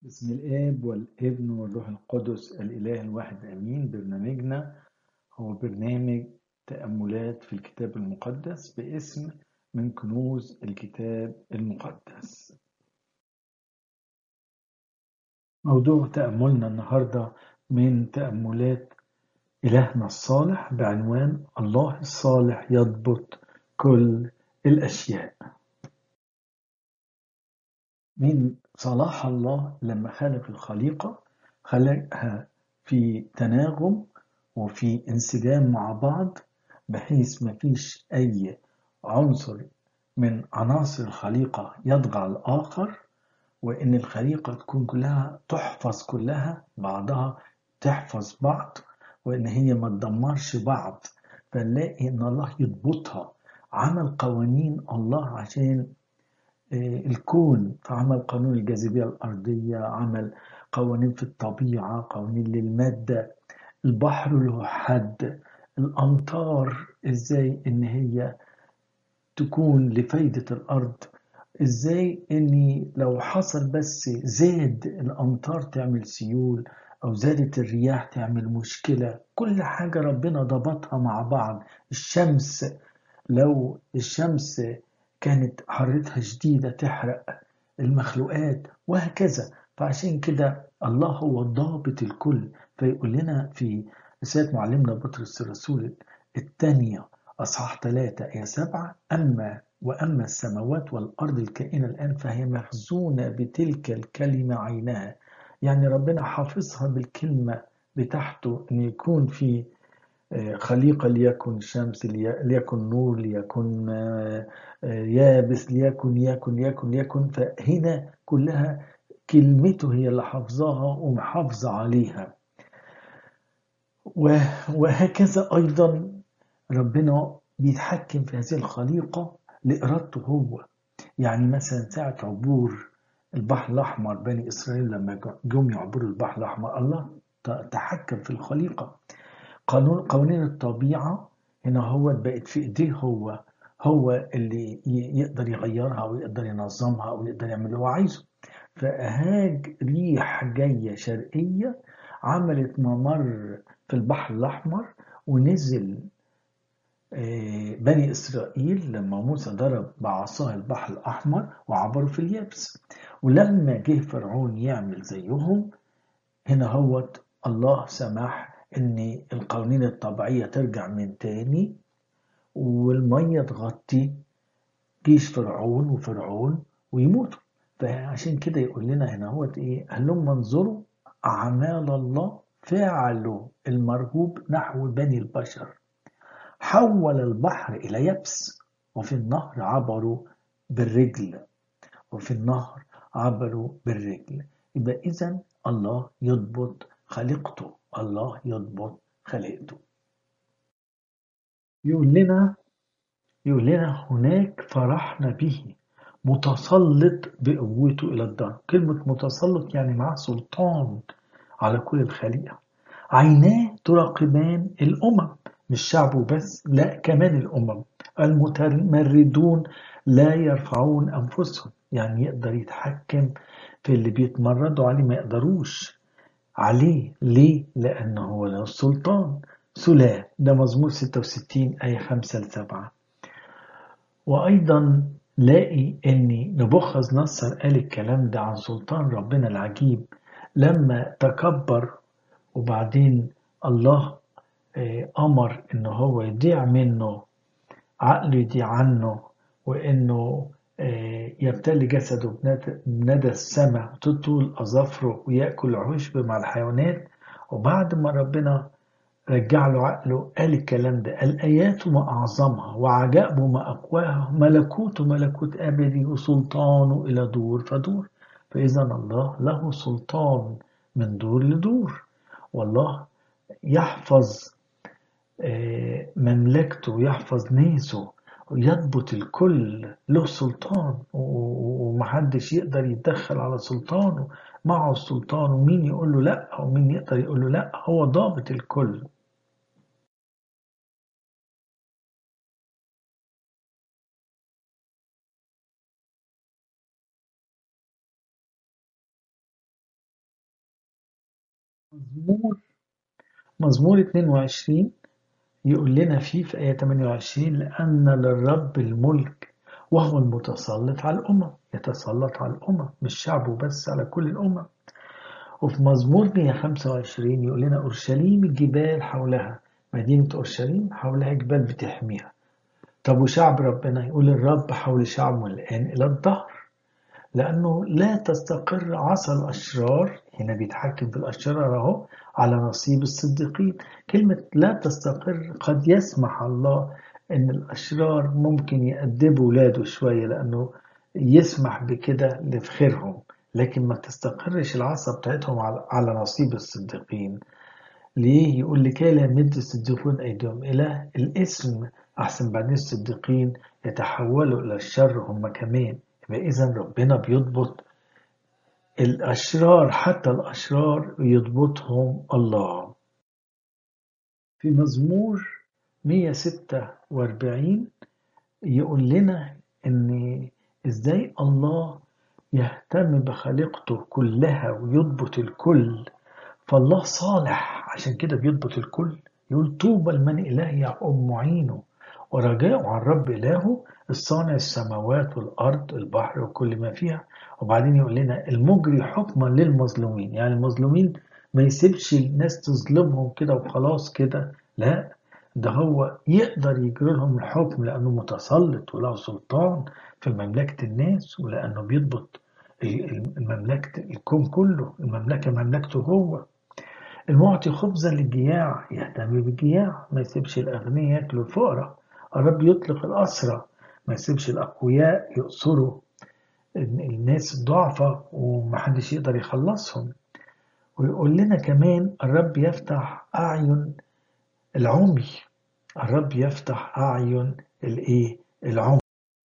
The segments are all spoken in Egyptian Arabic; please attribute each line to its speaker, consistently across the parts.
Speaker 1: بسم الآب والابن والروح القدس الإله الواحد آمين برنامجنا هو برنامج تأملات في الكتاب المقدس باسم من كنوز الكتاب المقدس موضوع تأملنا النهاردة من تأملات إلهنا الصالح بعنوان الله الصالح يضبط كل الأشياء من صلاح الله لما خلق الخليقة خلقها في تناغم وفي انسجام مع بعض بحيث ما فيش أي عنصر من عناصر الخليقة يطغى على الآخر وإن الخليقة تكون كلها تحفظ كلها بعضها تحفظ بعض وإن هي ما تدمرش بعض فنلاقي إن الله يضبطها عمل قوانين الله عشان الكون فعمل قانون الجاذبية الأرضية عمل قوانين في الطبيعة قوانين للمادة البحر له حد الأمطار إزاي إن هي تكون لفايدة الأرض إزاي إن لو حصل بس زاد الأمطار تعمل سيول أو زادت الرياح تعمل مشكلة كل حاجة ربنا ضبطها مع بعض الشمس لو الشمس كانت حرتها شديدة تحرق المخلوقات وهكذا فعشان كده الله هو ضابط الكل فيقول لنا في رسالة معلمنا بطرس الرسول الثانية أصحاح 3 آية 7 أما وأما السماوات والأرض الكائنة الآن فهي مخزونة بتلك الكلمة عينها يعني ربنا حافظها بالكلمة بتاعته أن يكون في خليقة ليكن شمس ليكن نور ليكن يابس ليكن يكن يكن يكن فهنا كلها كلمته هي اللي حافظاها ومحافظة عليها وهكذا أيضا ربنا بيتحكم في هذه الخليقة لإرادته هو يعني مثلا ساعة عبور البحر الأحمر بني إسرائيل لما جم يعبروا البحر الأحمر الله تحكم في الخليقة قانون قوانين الطبيعة هنا هو بقت في ايديه هو هو اللي يقدر يغيرها ويقدر ينظمها ويقدر يعمل اللي هو عايزه فأهاج ريح جاية شرقية عملت ممر في البحر الأحمر ونزل بني إسرائيل لما موسى ضرب بعصاه البحر الأحمر وعبروا في اليابس ولما جه فرعون يعمل زيهم هنا هو الله سمح ان القوانين الطبيعية ترجع من تاني والمية تغطي جيش فرعون وفرعون ويموتوا فعشان كده يقول لنا هنا هو ايه هلما انظروا اعمال الله فعلوا المرهوب نحو بني البشر حول البحر الى يبس وفي النهر عبروا بالرجل وفي النهر عبروا بالرجل يبقى اذا الله يضبط خليقته الله يضبط خليقته يقول لنا يقول لنا هناك فرحنا به متسلط بقوته إلى الدار كلمة متسلط يعني معاه سلطان على كل الخليقة عيناه تراقبان الأمم مش شعبه بس لا كمان الأمم المتمردون لا يرفعون أنفسهم يعني يقدر يتحكم في اللي بيتمردوا عليه ما يقدروش عليه ليه؟ لأنه هو له السلطان سلام ده مزمور 66 آية 5 ل 7 وأيضا لاقي أن نبوخذ نصر قال الكلام ده عن سلطان ربنا العجيب لما تكبر وبعدين الله أمر أنه هو يضيع منه عقله يضيع عنه وأنه يبتلي جسده بندى السماء تطول أظافره ويأكل عشب مع الحيوانات وبعد ما ربنا رجع له عقله قال الكلام ده الآيات ما أعظمها وعجائبه ما أقواها ملكوته ملكوت أبدي وسلطانه إلى دور فدور فإذا الله له سلطان من دور لدور والله يحفظ مملكته يحفظ ناسه يضبط الكل له سلطان ومحدش يقدر يتدخل على سلطانه معه السلطان ومين يقول له لا ومين يقدر يقول له لا هو ضابط الكل مزمور مزمور 22 يقول لنا فيه في آية 28 لأن للرب الملك وهو المتسلط على الأمم يتسلط على الأمم مش شعبه بس على كل الأمم وفي مزمور 125 يقول لنا أورشليم الجبال حولها مدينة أورشليم حولها جبال بتحميها طب وشعب ربنا يقول الرب حول شعبه الآن إلى الظهر لأنه لا تستقر عصا الأشرار هنا بيتحكم في الأشرار أهو على نصيب الصديقين كلمة لا تستقر قد يسمح الله إن الأشرار ممكن يأدبوا ولاده شوية لأنه يسمح بكده لخيرهم لكن ما تستقرش العصا بتاعتهم على نصيب الصديقين ليه يقول لكي لا يمد الصديقون أيديهم إلى الاسم أحسن بعدين الصديقين يتحولوا إلى الشر هم كمان يبقى إذا ربنا بيضبط الأشرار حتى الأشرار يضبطهم الله في مزمور 146 يقول لنا إن إزاي الله يهتم بخليقته كلها ويضبط الكل فالله صالح عشان كده بيضبط الكل يقول طوبى لمن إله يعقوب معينه ورجاء عن رب إلهه الصانع السماوات والأرض البحر وكل ما فيها وبعدين يقول لنا المجري حكما للمظلومين يعني المظلومين ما يسيبش الناس تظلمهم كده وخلاص كده لا ده هو يقدر يجري لهم الحكم لأنه متسلط وله سلطان في مملكة الناس ولأنه بيضبط المملكة الكون كله المملكة مملكته هو المعطي خبزا للجياع يهتم بالجياع ما يسيبش الأغنياء ياكلوا الفقراء الرب يطلق الأسرى ما يسيبش الأقوياء يقصروا الناس الضعفة ومحدش يقدر يخلصهم ويقول لنا كمان الرب يفتح أعين العمي الرب يفتح أعين الإيه العمي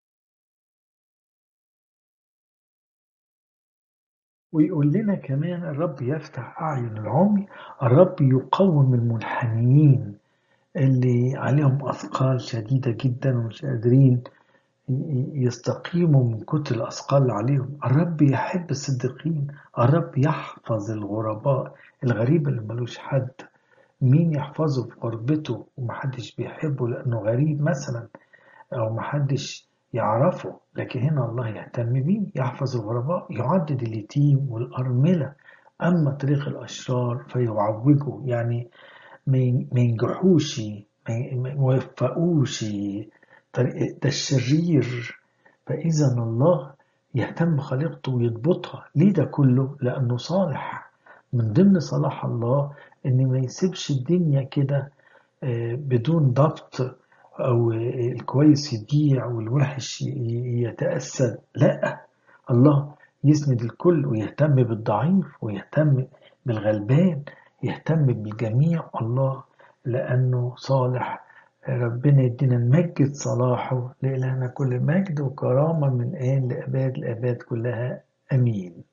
Speaker 1: ويقول لنا كمان الرب يفتح أعين العمي الرب يقوم المنحنيين اللي عليهم أثقال شديدة جدا ومش قادرين يستقيموا من كتر الأثقال اللي عليهم الرب يحب الصديقين الرب يحفظ الغرباء الغريب اللي ملوش حد مين يحفظه في غربته ومحدش بيحبه لأنه غريب مثلا أو محدش يعرفه لكن هنا الله يهتم بيه يحفظ الغرباء يعدد اليتيم والأرملة أما طريق الأشرار فيعوجه يعني ما ينجحوش ما يوفقوش ده الشرير فإذا الله يهتم بخليقته ويضبطها ليه ده كله لأنه صالح من ضمن صلاح الله إن ما يسيبش الدنيا كده بدون ضبط أو الكويس يضيع والوحش يتأثر لا الله يسند الكل ويهتم بالضعيف ويهتم بالغلبان يهتم بالجميع الله لأنه صالح ربنا يدينا نمجد صلاحه لإلهنا كل مجد وكرامة من آن لأباد الآباد كلها أمين